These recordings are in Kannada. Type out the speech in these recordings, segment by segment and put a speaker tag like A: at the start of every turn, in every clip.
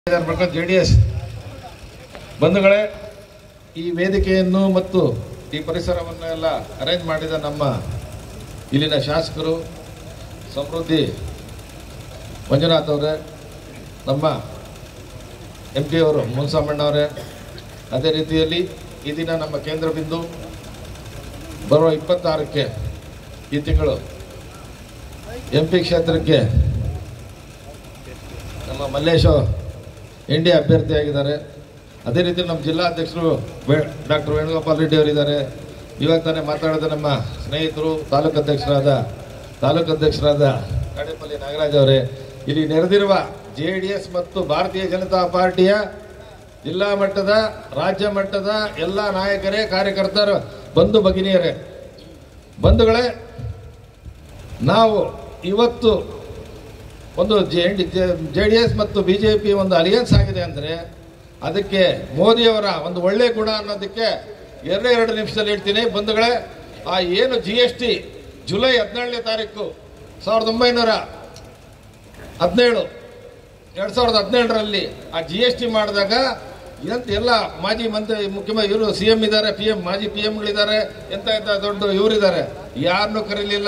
A: ಜೆ ಡಿ ಎಸ್ ಬಂಧುಗಳೇ ಈ ವೇದಿಕೆಯನ್ನು ಮತ್ತು ಈ ಪರಿಸರವನ್ನು ಎಲ್ಲ ಅರೇಂಜ್ ಮಾಡಿದ ನಮ್ಮ ಇಲ್ಲಿನ ಶಾಸಕರು ಸಮೃದ್ಧಿ ಮಂಜುನಾಥ್ ಅವರೇ ನಮ್ಮ ಎಂ ಪಿ ಅವರು ಮುನ್ಸಾಮಣ್ಣವರೇ ಅದೇ ರೀತಿಯಲ್ಲಿ ಈ ದಿನ ನಮ್ಮ ಕೇಂದ್ರ ಬಿಂದು ಬರುವ ಇಪ್ಪತ್ತಾರಕ್ಕೆ ಈ ತಿಂಗಳು ಎಂ ಪಿ ಕ್ಷೇತ್ರಕ್ಕೆ ನಮ್ಮ ಮಲ್ಲೇಶ ಎನ್ ಡಿ ಅಭ್ಯರ್ಥಿಯಾಗಿದ್ದಾರೆ ಅದೇ ರೀತಿ ನಮ್ಮ ಜಿಲ್ಲಾಧ್ಯಕ್ಷರು ಡಾಕ್ಟರ್ ವೇಣುಗೋಪಾಲ್ ರೆಡ್ಡಿ ಅವರಿದ್ದಾರೆ ಇವಾಗ ತಾನೇ ಮಾತಾಡಿದ ನಮ್ಮ ಸ್ನೇಹಿತರು ತಾಲೂಕು ಅಧ್ಯಕ್ಷರಾದ ತಾಲೂಕು ಅಧ್ಯಕ್ಷರಾದ ಕಡೆಪಲ್ಲಿ ನಾಗರಾಜ್ ಅವರೇ ಇಲ್ಲಿ ನೆರೆದಿರುವ ಜೆ ಡಿ ಎಸ್ ಮತ್ತು ಭಾರತೀಯ ಜನತಾ ಪಾರ್ಟಿಯ ಜಿಲ್ಲಾ ಮಟ್ಟದ ರಾಜ್ಯ ಮಟ್ಟದ ಎಲ್ಲ ನಾಯಕರೇ ಕಾರ್ಯಕರ್ತರು ಬಂಧು ಭಗಿನಿಯರೇ ಬಂಧುಗಳೇ ನಾವು ಇವತ್ತು ಒಂದು ಜೆ ಜೆ ಡಿ ಎಸ್ ಮತ್ತು ಬಿ ಜೆ ಪಿ ಒಂದು ಅಲಿಯನ್ಸ್ ಆಗಿದೆ ಅಂದರೆ ಅದಕ್ಕೆ ಮೋದಿಯವರ ಒಂದು ಒಳ್ಳೆ ಗುಣ ಅನ್ನೋದಕ್ಕೆ ಎರಡೇ ಎರಡು ನಿಮಿಷದಲ್ಲಿ ಹೇಳ್ತೀನಿ ಬಂಧುಗಳೇ ಆ ಏನು ಜಿ ಎಸ್ ಟಿ ಜುಲೈ ಹದಿನೇಳನೇ ತಾರೀಕು ಸಾವಿರದ ಒಂಬೈನೂರ ಹದಿನೇಳು ಎರಡು ಸಾವಿರದ ಹದಿನೇಳರಲ್ಲಿ ಆ ಜಿ ಎಸ್ ಟಿ ಮಾಡಿದಾಗ ಎಂತ ಎಲ್ಲ ಮಾಜಿ ಮಂತ್ರಿ ಮುಖ್ಯಮಂತ್ರಿ ಇವರು ಸಿ ಎಂ ಇದ್ದಾರೆ ಪಿ ಎಂ ಮಾಜಿ ಪಿ ಎಂಗಳಿದ್ದಾರೆ ಎಂತ ಎಂತ ದೊಡ್ಡ ಇವರಿದ್ದಾರೆ ಯಾರನ್ನೂ ಕರೀಲಿಲ್ಲ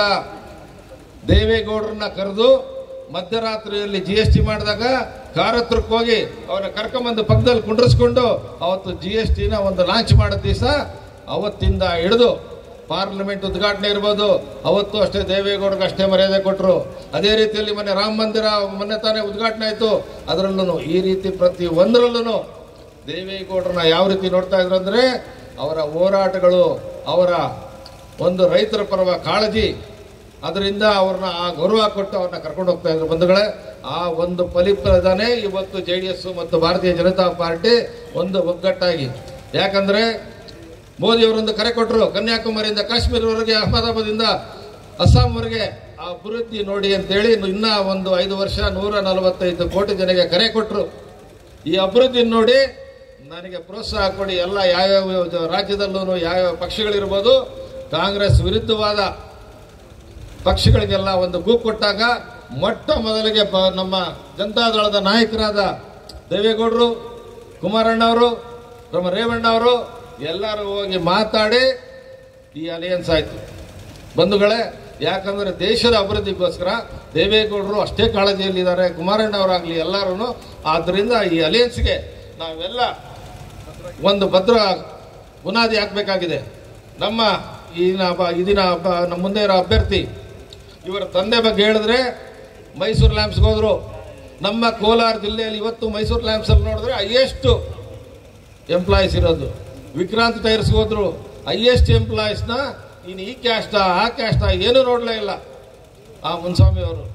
A: ದೇವೇಗೌಡರನ್ನ ಕರೆದು ಮಧ್ಯರಾತ್ರಿಯಲ್ಲಿ ಜಿ ಎಸ್ ಟಿ ಮಾಡಿದಾಗ ಕಾರ್ ಹತ್ರಕ್ಕೆ ಹೋಗಿ ಅವರ ಕರ್ಕೊಂಬಂದು ಪಕ್ಕದಲ್ಲಿ ಕುಂಡ್ರಿಸ್ಕೊಂಡು ಅವತ್ತು ಜಿ ಎಸ್ ಟಿನ ಒಂದು ಲಾಂಚ್ ಮಾಡಿದ ದಿವಸ ಅವತ್ತಿಂದ ಹಿಡಿದು ಪಾರ್ಲಿಮೆಂಟ್ ಉದ್ಘಾಟನೆ ಇರ್ಬೋದು ಅವತ್ತು ಅಷ್ಟೇ ದೇವೇಗೌಡರಿಗೆ ಅಷ್ಟೇ ಮರ್ಯಾದೆ ಕೊಟ್ಟರು ಅದೇ ರೀತಿಯಲ್ಲಿ ಮೊನ್ನೆ ರಾಮ ಮಂದಿರ ಮೊನ್ನೆ ತಾನೇ ಉದ್ಘಾಟನೆ ಆಯಿತು ಅದರಲ್ಲೂ ಈ ರೀತಿ ಪ್ರತಿ ಒಂದರಲ್ಲೂ ದೇವೇಗೌಡರನ್ನ ಯಾವ ರೀತಿ ನೋಡ್ತಾ ಇದ್ರು ಅಂದ್ರೆ ಅವರ ಹೋರಾಟಗಳು ಅವರ ಒಂದು ರೈತರ ಪರವ ಕಾಳಜಿ ಅದರಿಂದ ಅವ್ರನ್ನ ಆ ಗೌರವ ಕೊಟ್ಟು ಅವ್ರನ್ನ ಕರ್ಕೊಂಡು ಹೋಗ್ತಾ ಇದ್ರು ಬಂಧುಗಳೇ ಆ ಒಂದು ಫಲಿತಾನೇ ಇವತ್ತು ಜೆ ಡಿ ಎಸ್ ಮತ್ತು ಭಾರತೀಯ ಜನತಾ ಪಾರ್ಟಿ ಒಂದು ಒಗ್ಗಟ್ಟಾಗಿ ಯಾಕಂದ್ರೆ ಮೋದಿ ಅವರೊಂದು ಕರೆ ಕೊಟ್ಟರು ಕನ್ಯಾಕುಮಾರಿಯಿಂದ ಕಾಶ್ಮೀರವರೆಗೆ ಅಹಮದಾಬಾದಿಂದ ಅಸ್ಸಾಂವರೆಗೆ ಆ ಅಭಿವೃದ್ಧಿ ನೋಡಿ ಅಂತೇಳಿ ಇನ್ನ ಒಂದು ಐದು ವರ್ಷ ನೂರ ನಲವತ್ತೈದು ಕೋಟಿ ಜನಗೆ ಕರೆ ಕೊಟ್ಟರು ಈ ಅಭಿವೃದ್ಧಿ ನೋಡಿ ನನಗೆ ಪ್ರೋತ್ಸಾಹ ಕೊಡಿ ಎಲ್ಲ ಯಾವ್ಯಾವ ರಾಜ್ಯದಲ್ಲೂ ಯಾವ್ಯಾವ ಪಕ್ಷಗಳಿರ್ಬೋದು ಕಾಂಗ್ರೆಸ್ ವಿರುದ್ಧವಾದ ಪಕ್ಷಗಳಿಗೆಲ್ಲ ಒಂದು ಗೂಪ್ ಕೊಟ್ಟಾಗ ಮೊಟ್ಟ ಮೊದಲಿಗೆ ಬ- ನಮ್ಮ ಜನತಾದಳದ ನಾಯಕರಾದ ದೇವೇಗೌಡರು ಕುಮಾರಣ್ಣವರು ನಮ್ಮ ರೇವಣ್ಣವರು ಎಲ್ಲರೂ ಹೋಗಿ ಮಾತಾಡಿ ಈ ಅಲಿಯನ್ಸ್ ಆಯಿತು ಬಂಧುಗಳೇ ಯಾಕಂದ್ರೆ ದೇಶದ ಅಭಿವೃದ್ಧಿಗೋಸ್ಕರ ದೇವೇಗೌಡರು ಅಷ್ಟೇ ಕಾಳಜಿಯಲ್ಲಿದ್ದಾರೆ ಕುಮಾರಣ್ಣವರಾಗಲಿ ಎಲ್ಲರೂ ಆದ್ದರಿಂದ ಈ ಅಲಿಯನ್ಸ್ಗೆ ನಾವೆಲ್ಲ ಒಂದು ಭದ್ರ ಬುನಾದಿ ಹಾಕಬೇಕಾಗಿದೆ ನಮ್ಮ ಈಗಿನ ಅಬ್ಬ- ಇದಿನ ಅಬ್ಬ- ನಮ್ಮ ಮುಂದೆ ಇರೋ ಅಭ್ಯರ್ಥಿ ಇವರ ತಂದೆ ಬಗ್ಗೆ ಹೇಳಿದ್ರೆ ಮೈಸೂರು ಲ್ಯಾಂಪ್ಸ್ಗೆ ಹೋದ್ರು ನಮ್ಮ ಕೋಲಾರ ಜಿಲ್ಲೆಯಲ್ಲಿ ಇವತ್ತು ಮೈಸೂರು ಲ್ಯಾಂಪ್ಸ್ ಅಲ್ಲಿ ನೋಡಿದ್ರೆ ಹೈಯೆಸ್ಟ್ ಎಂಪ್ಲಾಯೀಸ್ ಇರೋದು ವಿಕ್ರಾಂತ್ ಟೈರ್ಸ್ಗೆ ಹೋದ್ರು ಹೈಯೆಸ್ಟ್ ಎಂಪ್ಲಾಯೀಸ್ನ ಇನ್ನು ಈ ಕ್ಯಾಸ್ಟ ಆ ಕ್ಯಾಸ್ಟ ಏನೂ ನೋಡಲೇ ಇಲ್ಲ ಆ ಮುನ್ಸ್ವಾಮಿ ಅವರು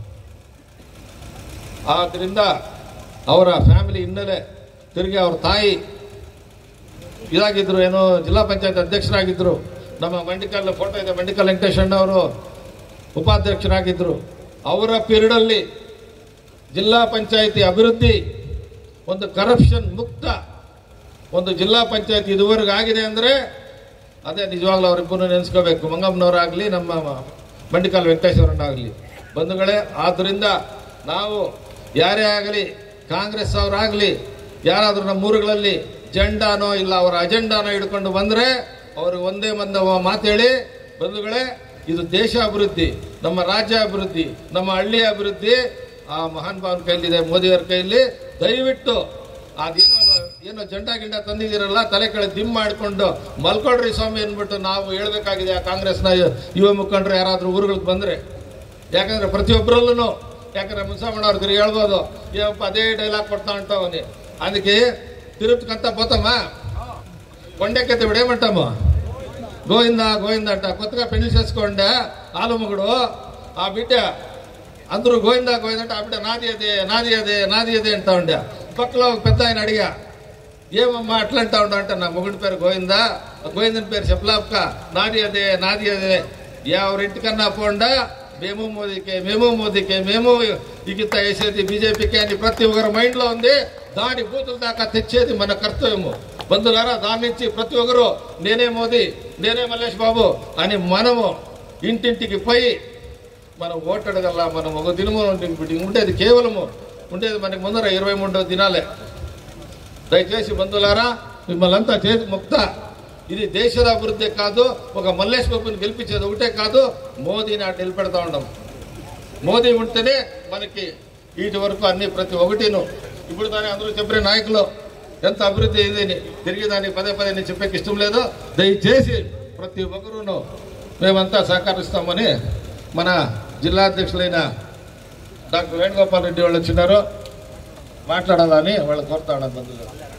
A: ಆದ್ರಿಂದ ಅವರ ಫ್ಯಾಮಿಲಿ ಹಿನ್ನೆಲೆ ತಿರುಗಿ ಅವ್ರ ತಾಯಿ ಇದಾಗಿದ್ರು ಏನೋ ಜಿಲ್ಲಾ ಪಂಚಾಯತ್ ಅಧ್ಯಕ್ಷರಾಗಿದ್ರು ನಮ್ಮ ಮಂಡಿಕಲ್ ಫೋಟೋ ಇದೆ ಮಂಡಿಕಲ್ ವೆಂಕಟೇಶ್ ಅಣ್ಣ ಅವರು ಉಪಾಧ್ಯಕ್ಷರಾಗಿದ್ದರು ಅವರ ಪೀರಿಯಡಲ್ಲಿ ಜಿಲ್ಲಾ ಪಂಚಾಯಿತಿ ಅಭಿವೃದ್ಧಿ ಒಂದು ಕರಪ್ಷನ್ ಮುಕ್ತ ಒಂದು ಜಿಲ್ಲಾ ಪಂಚಾಯತ್ ಇದುವರೆಗೂ ಆಗಿದೆ ಅಂದರೆ ಅದೇ ನಿಜವಾಗ್ಲೂ ಅವರಿಬ್ಬರು ನೆನೆಸ್ಕೋಬೇಕು ಮಂಗಮ್ಮನವರಾಗಲಿ ನಮ್ಮ ಬಂಡಿಕಾಲ್ ವೆಂಕಟೇಶ್ವರಣ್ಣಾಗಲಿ ಬಂಧುಗಳೇ ಆದ್ದರಿಂದ ನಾವು ಯಾರೇ ಆಗಲಿ ಕಾಂಗ್ರೆಸ್ ಅವರಾಗಲಿ ಯಾರಾದರೂ ನಮ್ಮ ಊರುಗಳಲ್ಲಿ ಜೆಂಡಾನೋ ಇಲ್ಲ ಅವರ ಅಜೆಂಡಾನೋ ಹಿಡ್ಕೊಂಡು ಬಂದರೆ ಅವ್ರಿಗೆ ಒಂದೇ ಮಂದ ಮಾತು ಹೇಳಿ ಬಂಧುಗಳೇ ಇದು ದೇಶ ಅಭಿವೃದ್ಧಿ ನಮ್ಮ ರಾಜ್ಯ ಅಭಿವೃದ್ಧಿ ನಮ್ಮ ಹಳ್ಳಿಯ ಅಭಿವೃದ್ಧಿ ಆ ಮಹಾನ್ ಭಾವನ ಕೈಲಿದೆ ಮೋದಿಯವರ ಕೈಲಿ ದಯವಿಟ್ಟು ಅದೇನೋ ಏನೋ ಜೆಂಡಾ ಗಿಂಡ ತಂದಿದ್ದೀರಲ್ಲ ತಲೆ ಕೆಳಗೆ ದಿಮ್ ಮಾಡಿಕೊಂಡು ಮಲ್ಕೊಳ್ರಿ ಸ್ವಾಮಿ ಅಂದ್ಬಿಟ್ಟು ನಾವು ಹೇಳ್ಬೇಕಾಗಿದೆ ಆ ಕಾಂಗ್ರೆಸ್ನ ಯುವ ಮುಖಂಡರು ಯಾರಾದ್ರೂ ಊರುಗಳಿಗೆ ಬಂದ್ರೆ ಯಾಕಂದ್ರೆ ಪ್ರತಿಯೊಬ್ಬರಲ್ಲೂ ಯಾಕಂದ್ರೆ ಮುನ್ಸಾಮಣ್ಣ ಅವ್ರಿಗೆ ಹೇಳ್ಬೋದು ಏನಪ್ಪ ಅದೇ ಡೈಲಾಗ್ ಕೊಡ್ತಾ ಉಂಟವನಿ ಅದಕ್ಕೆ ತಿರುಪ್ಕಂತ పోతామా కొండెక్కితే విడేమంటాము గోవింద గోవింద అంట కొత్తగా పెళ్లి చేసుకుంటే ఆలుమగుడు ఆ బిడ్డ అందరూ గోవింద గోవింద అంటే ఆ బిడ్డ నాది అదే నాది అదే నాది అదే అంటా ఉండే పక్కలో ఒక పెద్ద ఆయన అడిగా ఏమమ్మా అట్లా అంటా ఉండ అంటే నా మొగుడి పేరు గోవిందా ఆ గోవిందని పేరు చెప్పలాక నాది అదే నాది అదే ఎవరింటికన్నా పోండా మేము మోదీకే మేము మోదీకే మేము ఇగిత వేసేది బీజేపీకి అని ప్రతి ఒక్కరి మైండ్ లో ఉంది దాని బూతుల దాకా తెచ్చేది మన కర్తవ్యము బంధులారా దాని నుంచి ప్రతి ఒక్కరు నేనే మోదీ నేనే మల్లేష్ బాబు అని మనము ఇంటింటికి పోయి మనం ఓటడగల మనం ఒక దినము ఉండేది కేవలము ఉండేది మనకి ముందర ఇరవై మూడు దినాలే దయచేసి బంధువులారా మిమ్మల్ని చేసి ముక్త ఇది దేశದ అభివృద్ధి కాదు ఒక మల్లేష్ బాబుని గెలిపించేది ఒకటే కాదు మోదీని అటు నిలబెడతా ఉండం మోదీ ఉంటేనే మనకి వీటి వరకు అన్ని ప్రతి ఒక్కటిను ఇప్పుడు దాని అందరూ చెప్పిన నాయకులు ఎంత అభివృద్ధి అయింది అని తిరిగి దానికి పదే పదే నేను చెప్పేకి ఇష్టం లేదు దయచేసి ప్రతి ఒక్కరూను మేమంతా సహకరిస్తామని మన జిల్లా అధ్యక్షులైన డాక్టర్ వేణుగోపాల్ రెడ్డి వాళ్ళు వచ్చినారు మాట్లాడాలని వాళ్ళు కోరుతా ఉన్నాను బంధువులు